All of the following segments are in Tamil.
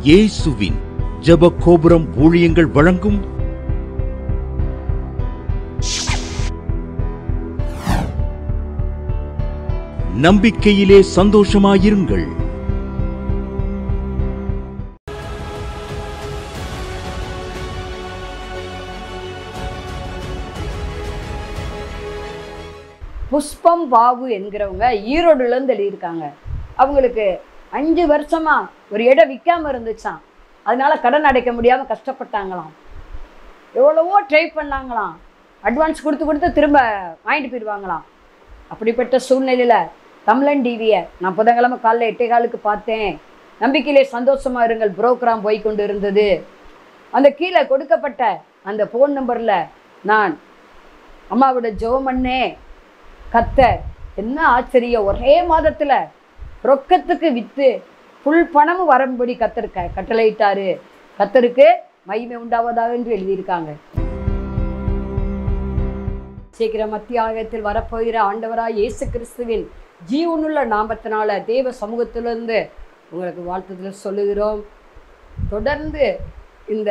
இயேசுவின் ஜெப கோபுரம் ஊழியங்கள் வழங்கும் நம்பிக்கையிலே சந்தோஷமாயிருங்கள் புஷ்பம் பாபு என்கிறவங்க ஈரோடுலேருந்து எழுதியிருக்காங்க அவங்களுக்கு அஞ்சு வருஷமா ஒரு இடம் விற்காம இருந்துச்சாம் அதனால கடன் அடைக்க முடியாமல் கஷ்டப்பட்டாங்களாம் எவ்வளவோ ட்ரை பண்ணாங்களாம் அட்வான்ஸ் கொடுத்து கொடுத்து திரும்ப வாங்கிட்டு போயிடுவாங்களாம் அப்படிப்பட்ட சூழ்நிலையில் தமிழன் டிவியை நான் புதன்கிழமை காலைல எட்டே காலுக்கு பார்த்தேன் நம்பிக்கையிலே சந்தோஷமா இருங்கள் புரோக்ராம் போய் கொண்டு இருந்தது அந்த கீழே கொடுக்கப்பட்ட அந்த ஃபோன் நம்பரில் நான் அம்மாவோட ஜெபமண்ணே கத்தர் என்ன ஆச்சரியம் ஒரே மாதத்துல ரொக்கத்துக்கு வித்து புல் பணமும் வரும்படி கத்தர் க கட்டளையிட்டாரு கத்தருக்கு மகிமை உண்டாவதாக என்று எழுதியிருக்காங்க சீக்கிரம் மத்திய ஆகத்தில் வரப்போகிற ஆண்டவராய் இயேசு கிறிஸ்துவின் ஜீவனுள்ள நாமத்தினால தேவ சமூகத்திலிருந்து உங்களுக்கு வாழ்த்துதல் சொல்லுகிறோம் தொடர்ந்து இந்த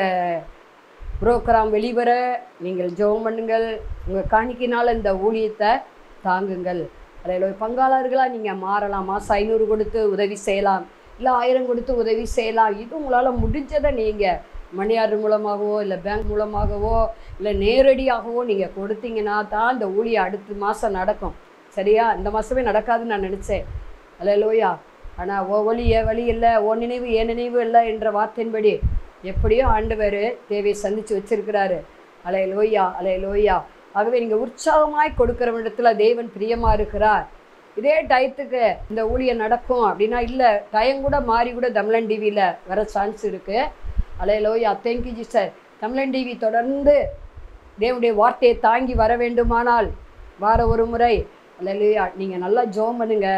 புரோக்ராம் வெளிவர நீங்கள் ஜெபம் பண்ணுங்கள் உங்கள் காணிக்கினால் இந்த ஊழியத்தை தாங்குங்கள் அதில் பங்காளர்களாக நீங்கள் மாறலாம் மாதம் ஐநூறு கொடுத்து உதவி செய்யலாம் இல்லை ஆயிரம் கொடுத்து உதவி செய்யலாம் இது உங்களால் முடிஞ்சதை நீங்கள் மணியார் மூலமாகவோ இல்லை பேங்க் மூலமாகவோ இல்லை நேரடியாகவோ நீங்கள் கொடுத்தீங்கன்னா தான் இந்த ஊழியம் அடுத்த மாதம் நடக்கும் சரியா இந்த மாதமே நடக்காதுன்னு நான் நினச்சேன் அல்லையா ஆனால் ஓ ஒளி ஏ வழி இல்லை ஓ நினைவு ஏ நினைவு இல்லை என்ற வார்த்தையின்படி எப்படியோ ஆண்டவர் தேவையை சந்தித்து வச்சிருக்கிறாரு அலை லோய்யா அலை லோய்யா ஆகவே நீங்கள் உற்சாகமாய் கொடுக்குற இடத்துல தேவன் பிரியமாக இருக்கிறார் இதே டயத்துக்கு இந்த ஊழியம் நடக்கும் அப்படின்னா இல்லை டயம் கூட மாறி கூட தமிழன் டிவியில் வர சான்ஸ் இருக்குது alleluia thank you ji sir Tamizhan TV தொடர்ந்து தேவனுடைய வார்த்தையை தாங்கி வர வேண்டுமானால் வார ஒரு முறை அல்லையா நீங்கள் நல்லா ஜோம் பண்ணுங்க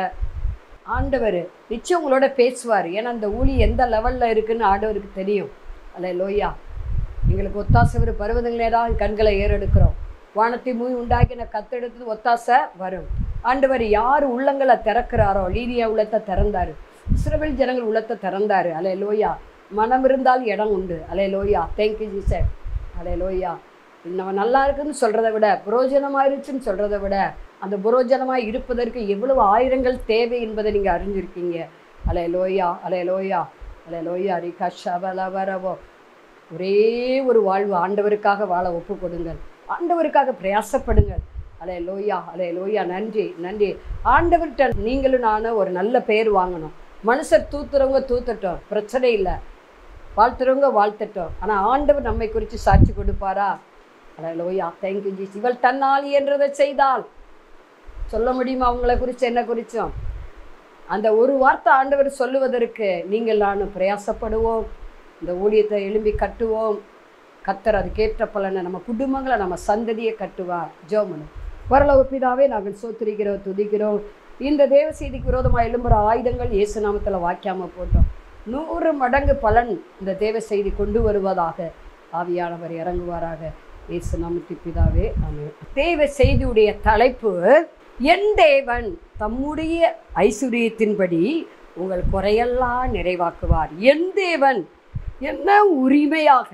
ஆண்டவர் நிச்சயம் உங்களோட பேசுவார் ஏன்னா அந்த ஊழி எந்த லெவலில் இருக்குன்னு ஆண்டவருக்கு தெரியும் அல்ல லோயா எங்களுக்கு ஒத்தாசவர் பருவதங்களேதான் கண்களை ஏறெடுக்கிறோம் வானத்தை மூவி உண்டாக்கின கத்தெடுத்து ஒத்தாசை வரும் ஆண்டவர் யார் உள்ளங்களை திறக்கிறாரோ லீதியா உள்ளத்தை திறந்தாரு இஸ்ரவேல் ஜனங்கள் உள்ளத்தை திறந்தாரு அலே லோயா மனம் இருந்தால் இடம் உண்டு அலே லோயா தேங்க்யூ ஜி சார் அலே லோயா நம்ம நல்லா இருக்குன்னு சொல்கிறத விட புரோஜனமாயிருச்சுன்னு சொல்கிறத விட அந்த புரோஜனமாக இருப்பதற்கு எவ்வளவு ஆயிரங்கள் தேவை என்பதை நீங்கள் அறிஞ்சிருக்கீங்க அலே லோயா அலே லோயா அலே லோயா ரிகா ஷபல வரவோ ஒரே ஒரு வாழ்வு ஆண்டவருக்காக வாழ ஒப்பு கொடுங்கள் ஆண்டவருக்காக பிரயாசப்படுங்கள் அலே லோயா அலே லோயா நன்றி நன்றி ஆண்டவர்கிட்ட நீங்களும் நானும் ஒரு நல்ல பேர் வாங்கணும் மனுஷர் தூத்துறவங்க தூத்துட்டோம் பிரச்சனை இல்லை வாழ்த்துறவங்க வாழ்த்துட்டோம் ஆனால் ஆண்டவர் நம்மை குறித்து சாட்சி கொடுப்பாரா அலே லோயா தேங்க்யூ ஜி இவள் தன்னால் என்றதை செய்தால் சொல்ல முடியுமா அவங்கள குறித்து என்ன குறித்தும் அந்த ஒரு வார்த்தை ஆண்டவர் சொல்லுவதற்கு நீங்கள் நானும் பிரயாசப்படுவோம் இந்த ஊழியத்தை எழும்பி கட்டுவோம் கத்தர் அதுக்கேற்ற பலனை நம்ம குடும்பங்களை நம்ம சந்ததியை கட்டுவார் ஜோமனு வரலவு பிதாவே நாங்கள் சோத்திரிக்கிறோம் துதிக்கிறோம் இந்த தேவ செய்திக்கு விரோதமாக எழும்புற ஆயுதங்கள் இயேசு நாமத்தில் வாய்க்காமல் போட்டோம் நூறு மடங்கு பலன் இந்த தேவ செய்தி கொண்டு வருவதாக ஆவியானவர் இறங்குவாராக இயேசு நாமத்தி பிதாவே ஆமென் தேவ செய்தியுடைய தலைப்பு என் தேவன் தம்முடைய ஐஸ்வர்யத்தின்படி உங்கள் குறையெல்லாம் நிறைவாக்குவார் என் தேவன் என்ன உரிமையாக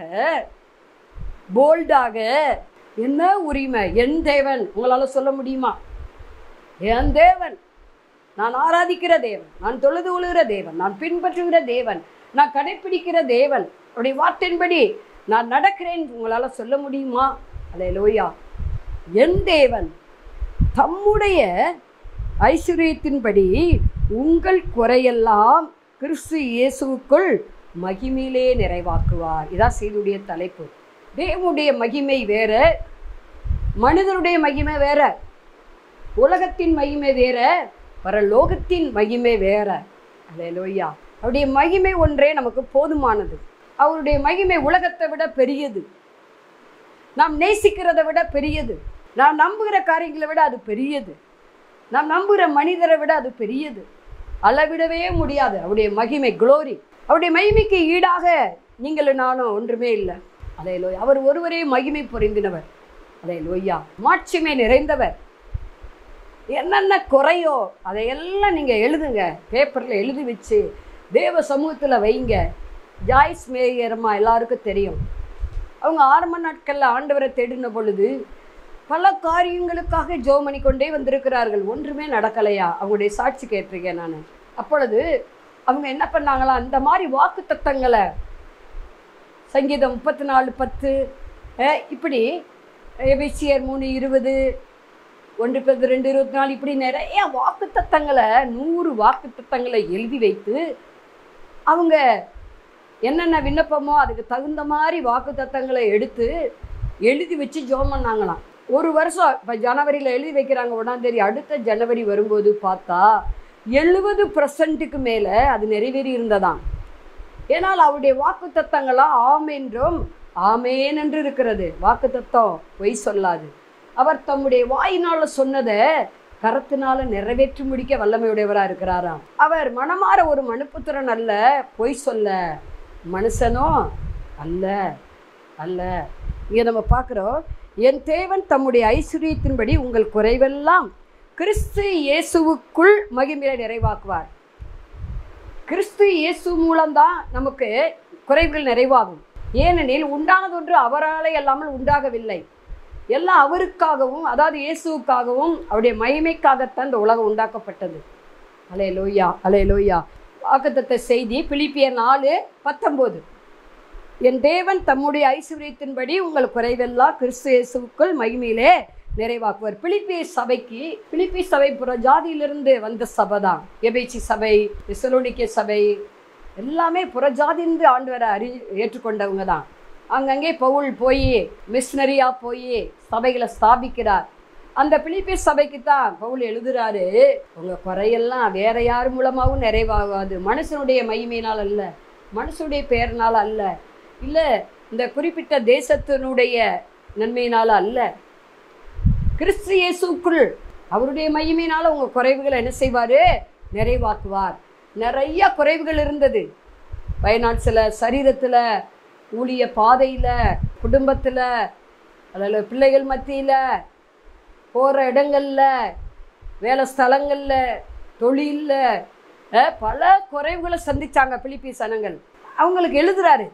போல்டாக என்ன உரிமை என் தேவன் உங்களால் சொல்ல முடியுமா என் தேவன் நான் ஆராதிக்கிற தேவன் நான் தொழுது கொள்கிற தேவன் நான் பின்பற்றுகிற தேவன் நான் கடைப்பிடிக்கிற தேவன் அவருடைய வார்த்தையின்படி நான் நடக்கிறேன் உங்களால் சொல்ல முடியுமா அலே லோயா என் தேவன் தம்முடைய ஐஸ்வர்யத்தின்படி உங்கள் குறையெல்லாம் கிறிஸ்து இயேசுவுக்குள் மகிமையிலே நிறைவாக்குவார் இதான் செய்தியுடைய தலைப்பு தேவனுடைய மகிமை வேற மனிதனுடைய மகிமை வேற உலகத்தின் மகிமை வேற பரலோகத்தின் மகிமை வேற அலையலோய்யா அவருடைய மகிமை ஒன்றே நமக்கு போதுமானது அவருடைய மகிமை உலகத்தை விட பெரியது நாம் நேசிக்கிறதை விட பெரியது நாம் நம்புகிற காரியங்களை விட அது பெரியது நாம் நம்புகிற மனிதரை விட அது பெரியது அளவிடவே முடியாது அவருடைய மகிமை குளோரி அவருடைய மகிமைக்கு ஈடாக நீங்களும் நானும் ஒன்றுமே இல்லை அதே லோய் அவர் ஒருவரே மகிமை பொருந்தினவர் அதே லோய்யா மாட்சிமை நிறைந்தவர் என்னென்ன குறையோ அதையெல்லாம் நீங்கள் எழுதுங்க பேப்பரில் எழுதி வச்சு தேவ சமூகத்தில் வைங்க ஜாய்ஸ் மேயரம்மா எல்லாருக்கும் தெரியும் அவங்க ஆரம்ப நாட்களில் ஆண்டவரை தேடின பொழுது பல காரியங்களுக்காக ஜெபம் பண்ணி கொண்டே வந்திருக்கிறார்கள் ஒன்றுமே நடக்கலையா அவங்களுடைய சாட்சி கேட்டிருக்கேன் நான் அப்பொழுது அவங்க என்ன பண்ணாங்களா அந்த மாதிரி வாக்கு தத்தங்களை சங்கீதம் முப்பத்தி நாலு பத்து அஹ், இப்படி எபிசியர் மூணு இருபது ஒன்று பத்து ரெண்டு இருபத்தி நாலு இப்படி நிறைய வாக்கு தத்தங்களை நூறு வாக்கு தத்தங்களை எழுதி வைத்து அவங்க என்னென்ன விண்ணப்பமோ அதுக்கு தகுந்த மாதிரி வாக்கு தத்தங்களை எடுத்து எழுதி வச்சு ஜெபம் பண்ணாங்களாம் ஒரு வருஷம் இப்போ ஜனவரியில் எழுதி வைக்கிறாங்க ஒன்றாம் தேதி அடுத்த ஜனவரி வரும்போது பார்த்தா எழுபது பர்சன்ட்டுக்கு மேலே அது நிறைவேறி இருந்ததாம் ஏனால் அவருடைய வாக்கு தத்தங்களாம் ஆம் என்றும் ஆமேன் என்று இருக்கிறது வாக்கு தத்தம் பொய் சொல்லாது அவர் தம்முடைய வாயினால சொன்னதை கரத்தினால நிறைவேற்றி முடிக்க வல்லமையுடையவராக இருக்கிறாராம் அவர் மனமாற ஒரு மனுப்புத்திரன் அல்ல பொய் சொல்ல மனுஷனோ அல்ல அல்ல இங்கே நம்ம பார்க்குறோம் என் தேவன் தம்முடைய ஐஸ்வர்யத்தின்படி உங்கள் குறைவெல்லாம் கிறிஸ்து இயேசுவுக்குள் மகிமையை நிறைவாக்குவார் கிறிஸ்து இயேசு மூலம்தான் நமக்கு குறைவுகள் நிறைவாகும் ஏனெனில் உண்டானதொன்று அவராலே அல்லாமல் உண்டாகவில்லை எல்லாம் அவருக்காகவும் அதாவது இயேசுவுக்காகவும் அவருடைய மகிமைக்காகத்தான் இந்த உலகம் உண்டாக்கப்பட்டது அலே லோய்யா அலே லோய்யா வாக்குத்தத்த செய்தி பிலிப்பியர் நாலு பத்தொம்போது என் தேவன் தம்முடைய ஐஸ்வர்யத்தின்படி உங்கள் குறைவெல்லாம் கிறிஸ்து இயேசுவுக்குள் மகிமையிலே நிறைவாக்குவார் பிலிப்பிய சபைக்கு பிலிப்பி சபை புற ஜாதியிலிருந்து வந்த சபை தான் எபேச்சி சபை தெசலோனிக்கே சபை எல்லாமே புறஜாதிந்து ஆண்டவரை அறி ஏற்றுக்கொண்டவங்க தான் அங்கங்கே பவுல் போய் மிஷினரியா போய் சபைகளை ஸ்தாபிக்கிறார் அந்த பிலிப்பிய சபைக்கு தான் பவுல் எழுதுறாரு உங்க குறையெல்லாம் வேற யார் மூலமாகவும் நிறைவாகாது மனுஷனுடைய மகிமையினால் அல்ல மனுஷனுடைய பெயர்னால அல்ல இல்லை இந்த குறிப்பிட்ட தேசத்தினுடைய நன்மையினால அல்ல கிறிஸ்து இயேசுக்குள் அவருடைய மகிமையினால உங்க குறைவுகளை என்ன செய்வாரு நிறைவாக்குவார் நிறைய குறைவுகள் இருந்தது பயனாட்சில் சரீரத்தில் ஊழிய பாதையில் குடும்பத்தில் அதில் பிள்ளைகள் மத்தியில் போகிற இடங்கள்ல வேலை ஸ்தலங்களில் தொழிலில் பல குறைவுகளை சந்திச்சாங்க பிலிப்பி சனங்கள் அவங்களுக்கு எழுதுறாரு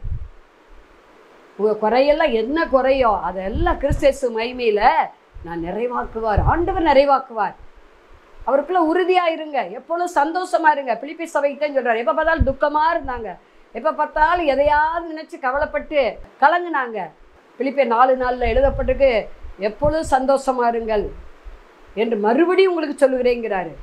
உங்கள் குறையெல்லாம் என்ன குறையோ அதெல்லாம் கிறிஸ்தேசு மகிமையில் நான் நிறைவாக்குவார் ஆண்டவர் நிறைவாக்குவார் அவருக்குள்ள உறுதியா இருங்க எப்பொழுதும் சந்தோஷமா இருங்க பிலிப்பி சபைக்கு தான் சொல்றாரு எப்போ பார்த்தாலும் துக்கமா இருந்தாங்க எப்போ பார்த்தாலும் எதையாவது நினைச்சு கவலைப்பட்டு கலங்குனாங்க பிலிப்பிய நாலு நாளில் எழுதப்பட்டிருக்கு எப்பொழுதும் சந்தோஷமா இருங்கள் என்று மறுபடியும் உங்களுக்கு சொல்லுகிறேங்கிறாரு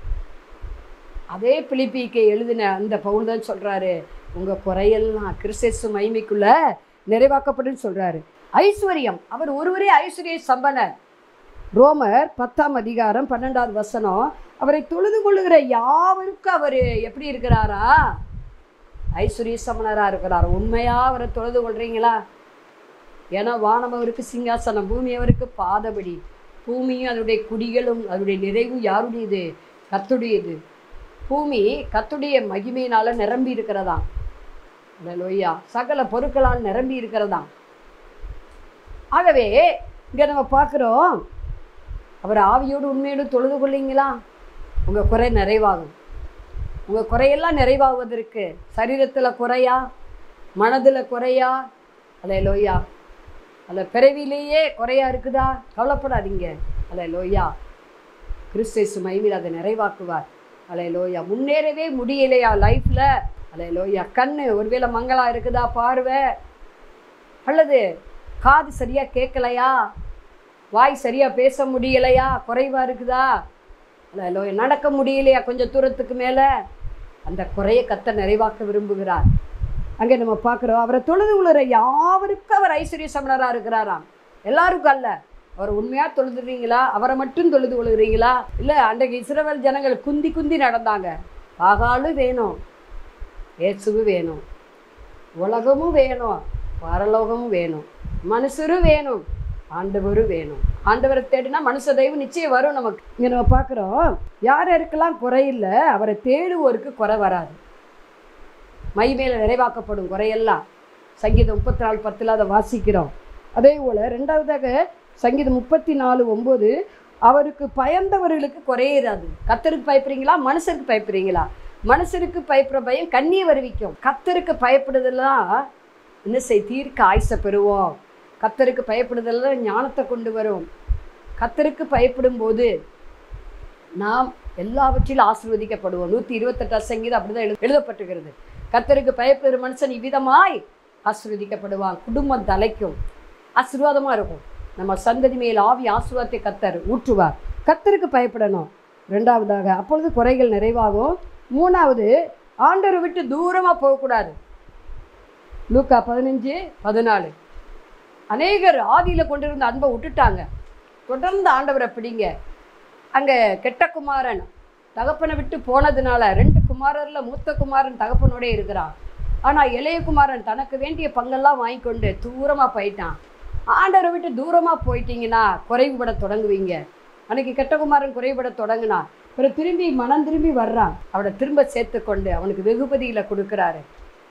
அதே பிலிப்பிக்கு எழுதின அந்த பவுல் தான் சொல்றாரு உங்க குறையெல்லாம் கிறிஸ்தேசு மகிமைக்குள்ள நிறைவாக்கப்படும் சொல்றாரு ஐஸ்வர்யம் அவர் ஒருவரே ஐஸ்வர்ய சம்பனர் ரோமர் பத்தாம் அதிகாரம் பன்னெண்டாவது வசனம் அவரை தொழுது கொள்ளுகிற யாவருக்கும் அவர் எப்படி இருக்கிறாரா ஐஸ்வர்ய சமணராக இருக்கிறார் உண்மையா அவரை தொழுது கொள்றீங்களா ஏன்னா வானம் அவருக்கு சிங்காசனம் பூமி அவருக்கு பாதபடி பூமியும் அதனுடைய குடிகளும் அதனுடைய நிறைவும் யாருடையது கத்துடையது பூமி கத்துடைய மகிமையினால நிரம்பி இருக்கிறதாம் லோய்யா சகல பொருட்களால் நிரம்பி இருக்கிறதாம் ஆகவே இங்கே நம்ம பார்க்குறோம் அவர் ஆவியோடு உண்மையோடு தொழுது கொள்ளீங்களா உங்கள் குறை நிறைவாகும் உங்கள் குறையெல்லாம் நிறைவாகுவதற்கு சரீரத்தில் குறையா மனதில் குறையா அல்ல லோய்யா அல்ல பிறவிலேயே குறையா இருக்குதா கவலைப்படாதீங்க அல்ல லோய்யா கிறிஸ்தேசு மைவில் அதை நிறைவாக்குவார் அல்ல லோய்யா முன்னேறவே முடியலையா லைஃப்பில் அல்ல லோய்யா கண்ணு ஒருவேளை மங்களா இருக்குதா பார்வை அல்லது காது சரியாக கேட்கலையா வாய் சரியாக பேச முடியலையா குறைவாக இருக்குதா அல்ல நடக்க முடியலையா கொஞ்சம் தூரத்துக்கு மேலே அந்த குறைய கத்த நிறைவாக்க விரும்புகிறார் அங்கே நம்ம பார்க்குறோம் அவரை தொழுது உள்ள யாவருக்கும் அவர் ஐஸ்வர்ய சமணராக இருக்கிறாராம் எல்லாருக்கும் அல்ல அவர் உண்மையாக தொழுதுறீங்களா அவரை மட்டும் தொழுது கொள்கிறீங்களா இல்லை அன்றைக்கு இஸ்ரவேல் ஜனங்கள் குந்தி குந்தி நடந்தாங்க ஆகாலும் வேணும் இயேசுவும் வேணும் உலகமும் வேணும் பரலோகமும் வேணும் மனுஷரும் வேணும் ஆண்டவரும் வேணும் ஆண்டவரை தேடினா மனுஷ தெய்வம் நிச்சயம் வரும் நமக்கு இங்கே நம்ம பார்க்குறோம் யார் யாருக்கெல்லாம் குறையில்லை அவரை தேடுவோருக்கு குறை வராது மை மேலே நிறைவாக்கப்படும் குறையெல்லாம் சங்கீதம் முப்பத்தி நாலு பத்தில் அதை வாசிக்கிறோம் அதே போல் ரெண்டாவதாக சங்கீதம் முப்பத்தி நாலு ஒம்பது அவருக்கு பயந்தவர்களுக்கு குறையிறாது கத்தருக்கு பயப்படுறீங்களா மனுஷருக்கு பயப்படுறீங்களா மனுஷருக்கு பயப்படுற பயம் கண்ணியை வருவிக்கும் கத்தருக்கு பயப்படுதெல்லாம் என்ன செய் தீர்க்க ஆயுச பெறுவோம் கத்தருக்கு பயப்படுதெல்லாம் ஞானத்தை கொண்டு வரும் கத்தருக்கு பயப்படும் போது நாம் எல்லாவற்றிலும் ஆசீர்வதிக்கப்படுவோம் நூற்றி இருபத்தெட்டாம் சங்கீதம் அப்படிதான் எழு எழுதப்பட்டிருக்கிறது கத்தருக்கு பயப்படுற மனுஷன் இவ்விதமாய் ஆசீர்வதிக்கப்படுவான் குடும்பம் தலைக்கும் ஆசீர்வாதமாக இருக்கும் நம்ம சந்ததி மேல் ஆவி ஆசீர்வாதத்தை கத்தர் ஊற்றுவார் கத்தருக்கு பயப்படணும் ரெண்டாவதாக அப்பொழுது குறைகள் நிறைவாகும் மூணாவது ஆண்டவரை விட்டு தூரமாக போகக்கூடாது லூக்கா பதினஞ்சு பதினாலு அநேகர் ஆதியில் கொண்டிருந்த அன்பை விட்டுட்டாங்க தொடர்ந்து ஆண்டவரை பிடிங்க அங்கே கெட்ட குமாரன் தகப்பனை விட்டு போனதுனால ரெண்டு குமாரரில் மூத்த குமாரன் தகப்பனோட இருக்கிறான் ஆனால் இளைய குமாரன் தனக்கு வேண்டிய பங்கெல்லாம் வாங்கி கொண்டு தூரமாக போயிட்டான் ஆண்டவரை விட்டு தூரமாக போயிட்டீங்கன்னா குறைவுபட தொடங்குவீங்க அன்னைக்கு கெட்ட குமாரன் குறைவுபட தொடங்குனா பிறகு திரும்பி மனம் திரும்பி வர்றான் அவனை திரும்ப சேர்த்து கொண்டு அவனுக்கு வெகுபதியில் கொடுக்குறாரு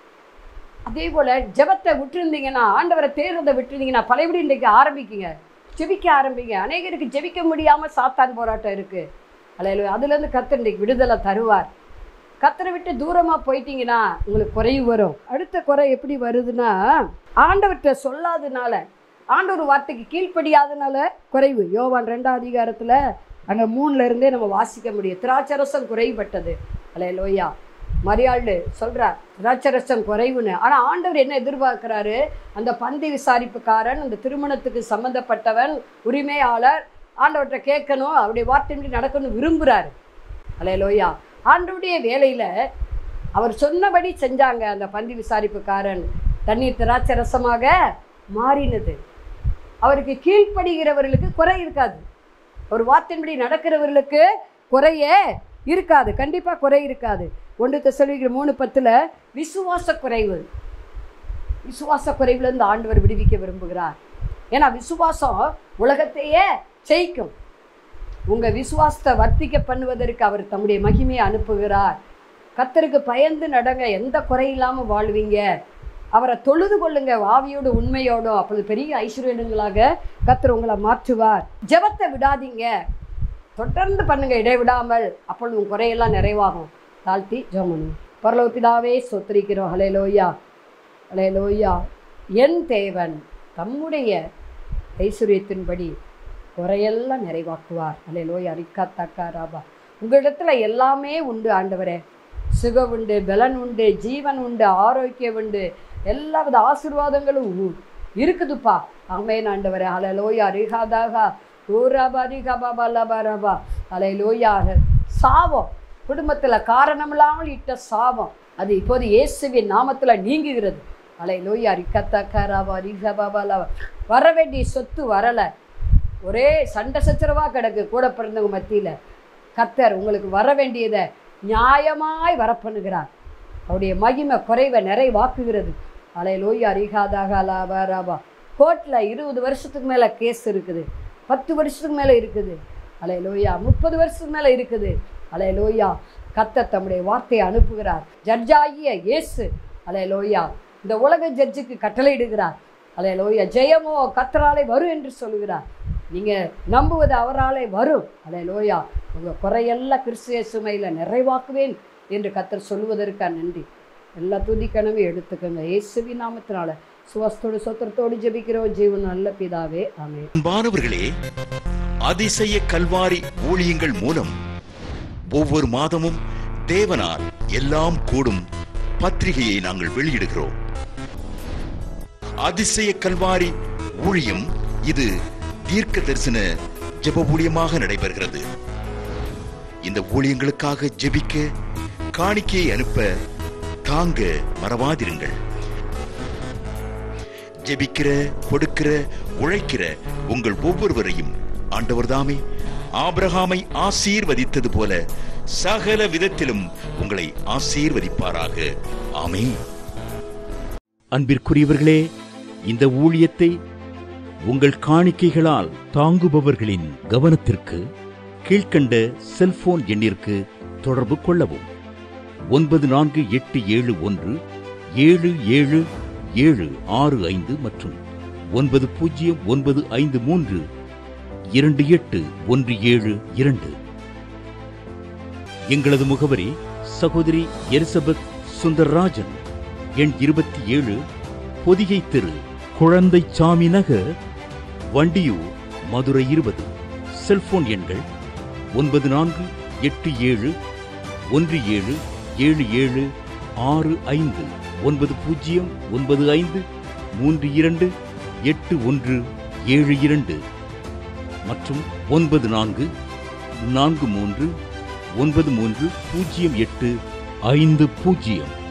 அதே போல் ஜெபத்தை விட்டுருந்தீங்கன்னா ஆண்டவரை தேர்றதை விட்டுருந்தீங்கன்னா பழையபடி இன்றைக்கு ஆரம்பிக்குங்க ஜெபிக்க ஆரம்பிங்க அநேகருக்கு ஜெபிக்க முடியாமல் சாத்தான் போராட்டம் இருக்குது அலையில அதுலேருந்து கத்தர் இன்றைக்கு விடுதலை தருவார் கத்தரை விட்டு தூரமாக போயிட்டீங்கன்னா உங்களுக்கு குறைவு வரும் அடுத்த குறை எப்படி வருதுன்னா ஆண்டவர்கிட்ட சொல்லாதனால ஆண்டவர் வார்த்தைக்கு கீழ்ப்படியாதனால குறைவு யோவான் ரெண்டாம் அதிகாரத்தில் அங்கே மூணுல இருந்தே நம்ம வாசிக்க முடியும் திராட்சரசம் குறைபட்டது அலே லோயா மரியாள் சொல்கிறார் திராட்சரசம் குறைவுன்னு ஆனால் ஆண்டவர் என்ன எதிர்பார்க்குறாரு அந்த பந்தி விசாரிப்புக்காரன் அந்த திருமணத்துக்கு சம்மந்தப்பட்டவன் உரிமையாளர் ஆண்டவர்கிட்ட கேட்கணும் அவருடைய வார்த்தையின்படி நடக்கணும் விரும்புகிறாரு அலே லோயா ஆண்டவருடைய வேலையில் அவர் சொன்னபடி செஞ்சாங்க அந்த பந்தி விசாரிப்புக்காரன் தண்ணீர் திராட்சை ரசமாக மாறினது அவருக்கு கீழ்ப்படுகிறவர்களுக்கு குறை இருக்காது ஒரு வார்த்தையின்படி நடக்கிறவர்களுக்கு குறையே இருக்காது கண்டிப்பாக குறை இருக்காது ஒன்று தெசலோனிக்கர் மூணு பத்தில் விசுவாச குறைவு விசுவாச குறைவுலேருந்து ஆண்டவர் விடுவிக்க விரும்புகிறார் ஏன்னா விசுவாசம் உலகத்தையே ஜெயிக்கும் உங்கள் விசுவாசத்தை வர்த்திக்க பண்ணுவதற்கு அவர் தம்முடைய மகிமையை அனுப்புகிறார் கத்தருக்கு பயந்து நடங்க எந்த குறை இல்லாமல் வாழ்வீங்க அவரை தொழுது கொள்ளுங்க ஆவியோடு உண்மையோடு அப்பொழுது பெரிய ஐஸ்வர்யங்களாக கத்தர் உங்களை மாற்றுவார் ஜெபத்தை விடாதீங்க தொடர்ந்து பண்ணுங்க இடைவிடாமல் அப்பொழுது உன் குறையெல்லாம் நிறைவாகும் தாழ்த்தி ஜோமனு பரலோக பிதாவே சொத்திரிக்கிறோம் ஹலே லோய்யா ஹலே லோய்யா என் தேவன் தம்முடைய ஐஸ்வர்யத்தின்படி குறையெல்லாம் நிறைவாக்குவார் ஹலே லோய்யா ரிக்கா தக்கா ராபா உங்களிடத்துல எல்லாமே உண்டு ஆண்டவரே சுகம் உண்டு பலன் உண்டு ஜீவன் உண்டு ஆரோக்கியம் உண்டு எல்லா வித ஆசீர்வாதங்களும் உ- இருக்குதுப்பா அமேன் ஆண்டவரே அலை லோயா ரிகாதாகா ஊராபா ரிகாபாபா லபா ரபா அலை லோயா சாபம் குடும்பத்தில் காரணமில்லாமல் இட்ட சாபம் அது இப்போது இயேசுவின் நாமத்தில் நீங்குகிறது அலை லோயா ரிக்கத்தக்கா ராபா ரிகாபாபா லபா வர வேண்டிய சொத்து வரலை ஒரே சண்டை சச்சரவாக கிடக்கு கூட பிறந்தவங்க மத்தியில் கத்தர் உங்களுக்கு வர வேண்டியதை நியாயமாய் வரப்பண்ணுகிறார் அவருடைய மகிமை குறைவை நிறைவாக்குகிறது அலை லோய்யா ரிகாதாக லாபா ராபா கோர்ட்டில் இருபது வருஷத்துக்கு மேலே கேஸ் இருக்குது பத்து வருஷத்துக்கு மேலே இருக்குது அலை லோய்யா முப்பது வருஷத்துக்கு மேலே இருக்குது அலை லோய்யா கத்தர் தம்முடைய வார்த்தையை அனுப்புகிறார் ஜட்ஜாகிய இயேசு அலை லோய்யா இந்த உலக ஜட்ஜுக்கு கட்டளையிடுகிறார் அலை லோய்யா ஜெயமோ கத்தராலே வரும் என்று சொல்லுகிறார் நீங்கள் நம்புவது அவராலே வரும் அலை லோயா உங்கள் குறையெல்லாம் கிறிஸ்துவ சுமையில் நிறைவாக்குவேன் என்று கத்தர் சொல்லுவதற்கா நன்றி எல்லா துதிக்கணமே எடுத்துக்கோங்க இயேசுவி நாமத்தினால சுவஸ்தோடு சொத்திரத்தோடு ஜெபிக்கிறோம் ஜீவன் நல்ல பிதாவே ஆமென் அன்பானவர்களே அதிசய கல்வாரி ஊழியங்கள் மூலம் ஒவ்வொரு மாதமும் தேவனால் எல்லாம் கூடும் பத்திரிகையை நாங்கள் வெளியிடுகிறோம் அதிசய கல்வாரி ஊழியம் இது தீர்க்க தரிசன ஜெப ஊழியமாக நடைபெறுகிறது இந்த ஊழியங்களுக்காக ஜெபிக்க காணிக்கையை அனுப்ப தாங்க மறவாதிருங்கள் ஜெபிக்கிற கொடுக்கிற உழைக்கிற உங்கள் ஒவ்வொருவரையும் ஆண்டவர்தாமே ஆபிரகாமை ஆசீர்வதித்தது போல சகல விதத்திலும் உங்களை ஆசீர்வதிப்பாராக ஆமென் அன்பிற்குரியவர்களே இந்த ஊழியத்தை உங்கள் காணிக்கைகளால் தாங்குபவர்களின் கவனத்திற்கு கீழ்க்கண்ட செல்போன் எண்ணிற்கு தொடர்பு கொள்ளவும் ஒன்பது நான்கு எட்டு ஏழு ஒன்று ஏழு ஏழு ஏழு ஆறு ஐந்து மற்றும் ஒன்பது பூஜ்ஜியம் ஒன்பது ஐந்து மூன்று இரண்டு எட்டு ஒன்று ஏழு இரண்டு எங்களது முகவரி சகோதரி எலிசபெத் சுந்தர்ராஜன் எண் இருபத்தி ஏழு பொதிகை தெரு குழந்தை சாமி நகர் வண்டியூர் மதுரை இருபது செல்போன் எண்கள் ஒன்பது நான்கு எட்டு ஏழு ஒன்று ஏழு ஏழு ஏழு ஆறு ஐந்து ஒன்பது பூஜ்ஜியம் ஒன்பது ஐந்து மூன்று இரண்டு எட்டு ஒன்று ஏழு இரண்டு மற்றும் ஒன்பது நான்கு நான்கு மூன்று ஒன்பது மூன்று பூஜ்ஜியம் எட்டு ஐந்து பூஜ்ஜியம்